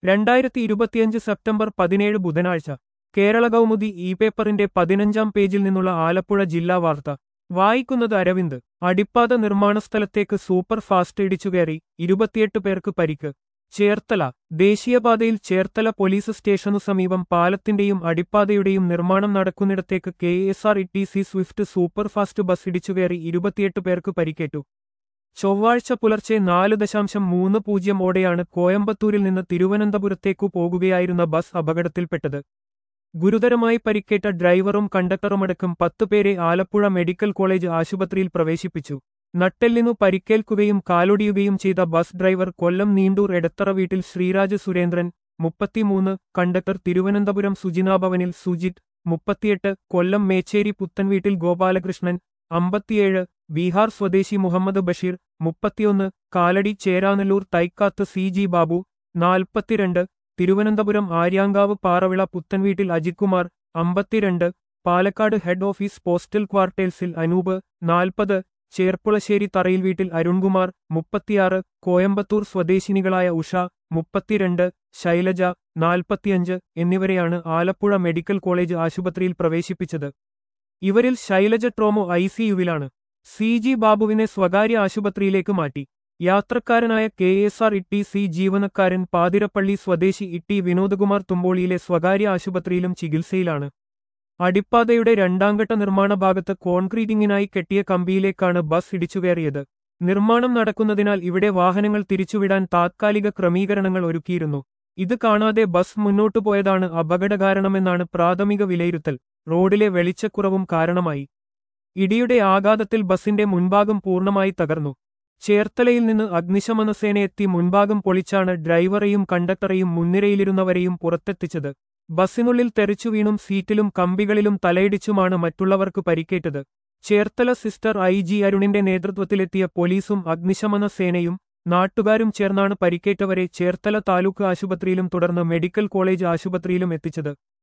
രണ്ടായിരത്തി ഇരുപത്തിയഞ്ച് സെപ്റ്റംബർ പതിനേഴ് ബുധനാഴ്ച കേരള കൗമുദി ഇ പേപ്പറിന്റെ പതിനഞ്ചാം പേജിൽ നിന്നുള്ള ആലപ്പുഴ ജില്ലാ വാർത്ത വായിക്കുന്നത് അരവിന്ദ് അടിപ്പാത നിർമ്മാണ സ്ഥലത്തേക്ക് സൂപ്പർ ഫാസ്റ്റ് ഇടിച്ചുകയറി ഇരുപത്തിയെട്ട് പേർക്ക് പരിക്ക് ചേർത്തല ദേശീയപാതയിൽ ചേർത്തല പോലീസ് സ്റ്റേഷനു സമീപം പാലത്തിന്റെയും അടിപ്പാതയുടെയും നിർമ്മാണം നടക്കുന്നിടത്തേക്ക് K S R E T C Swift super fast bus ഇടിച്ചുകയറി ഇരുപത്തിയെട്ട് പേർക്ക് പരിക്കേറ്റു ചൊവ്വാഴ്ച പുലർച്ചെ നാല് ദശാംശം മൂന്ന് പൂജ്യം ഓടെയാണ് കോയമ്പത്തൂരിൽ നിന്ന് തിരുവനന്തപുരത്തേക്കു പോകുകയായിരുന്ന ബസ് അപകടത്തിൽപ്പെട്ടത് ഗുരുതരമായി പരിക്കേറ്റ ഡ്രൈവറും കണ്ടക്ടറുമടക്കം പത്തുപേരെ ആലപ്പുഴ മെഡിക്കൽ കോളേജ് ആശുപത്രിയിൽ പ്രവേശിപ്പിച്ചു നട്ടെല്ലിനു പരിക്കേൽക്കുകയും കാലൊടിയുകയും ചെയ്ത ബസ് ഡ്രൈവർ കൊല്ലം നീണ്ടൂർ എടത്തറ വീട്ടിൽ ശ്രീരാജ് സുരേന്ദ്രൻ മുപ്പത്തിമൂന്ന് കണ്ടക്ടർ തിരുവനന്തപുരം സുജിനാഭവനിൽ സുജിത് മുപ്പത്തിയെട്ട് കൊല്ലം മേച്ചേരി പുത്തൻവീട്ടിൽ ഗോപാലകൃഷ്ണൻ അമ്പത്തിയേഴ് ബീഹാർ സ്വദേശി മുഹമ്മദ് ബഷീർ മുപ്പത്തിയൊന്ന് കാലടി ചേരാനല്ലൂർ തൈക്കാത്ത് സി ജി ബാബു നാൽപ്പത്തിരണ്ട് തിരുവനന്തപുരം ആര്യാങ്കാവ് പാറവിള പുത്തൻവീട്ടിൽ അജിത്കുമാർ അമ്പത്തിരണ്ട് പാലക്കാട് ഹെഡ് ഓഫീസ് പോസ്റ്റൽ ക്വാർട്ടേഴ്സിൽ അനൂപ് നാൽപ്പത് ചേർപ്പുളശ്ശേരി തറയിൽ വീട്ടിൽ അരുൺകുമാർ മുപ്പത്തിയാറ് കോയമ്പത്തൂർ സ്വദേശിനികളായ ഉഷ മുപ്പത്തിരണ്ട് ശൈലജ നാൽപ്പത്തിയഞ്ച് എന്നിവരെയാണ് ആലപ്പുഴ മെഡിക്കൽ കോളേജ് ആശുപത്രിയിൽ പ്രവേശിപ്പിച്ചത് ഇവരിൽ ശൈലജ ട്രോമോ ഐസിയുവിലാണ് സി ജി ബാബുവിനെ സ്വകാര്യ ആശുപത്രിയിലേക്ക് മാറ്റി യാത്രക്കാരനായ K S R T C ജീവനക്കാരൻ പാതിരപ്പള്ളി സ്വദേശി ഇട്ടി വിനോദകുമാർ തുമ്പോളിയിലെ സ്വകാര്യ ആശുപത്രിയിലും ചികിത്സയിലാണ് അടിപ്പാതയുടെ രണ്ടാംഘട്ട നിർമ്മാണ ഭാഗത്ത് കോൺക്രീറ്റിംഗിനായി കെട്ടിയ കമ്പിയിലേക്കാണ് ബസ് ഇടിച്ചുകയറിയത് നിർമ്മാണം നടക്കുന്നതിനാൽ ഇവിടെ വാഹനങ്ങൾ തിരിച്ചുവിടാൻ താത്കാലിക ക്രമീകരണങ്ങൾ ഒരുക്കിയിരുന്നു ഇത് കാണാതെ ബസ് മുന്നോട്ടു പോയതാണ് അപകടകാരണമെന്നാണ് പ്രാഥമിക വിലയിരുത്തൽ റോഡിലെ വെളിച്ചക്കുറവും കാരണമായി ഇടിയുടെ ആഘാതത്തിൽ ബസിന്റെ മുൻഭാഗം പൂർണ്ണമായി തകർന്നു ചേർത്തലയിൽ നിന്ന് അഗ്നിശമന സേനയെത്തി മുൻഭാഗം പൊളിച്ചാണ് ഡ്രൈവറെയും കണ്ടക്ടറെയും മുൻനിരയിലിരുന്നവരെയും പുറത്തെത്തിച്ചത് ബസ്സിനുള്ളിൽ തെറിച്ചു വീണും സീറ്റിലും കമ്പികളിലും തലയിടിച്ചുമാണ് മറ്റുള്ളവർക്ക് പരിക്കേറ്റത് ചേർത്തല സിസ്റ്റർ ഐ ജി അരുണിന്റെ നേതൃത്വത്തിലെത്തിയ പോലീസും അഗ്നിശമന സേനയും നാട്ടുകാരും ചേർന്നാണ് പരിക്കേറ്റവരെ ചേർത്തല താലൂക്ക് ആശുപത്രിയിലും തുടർന്ന് മെഡിക്കൽ കോളേജ് ആശുപത്രിയിലും എത്തിച്ചത്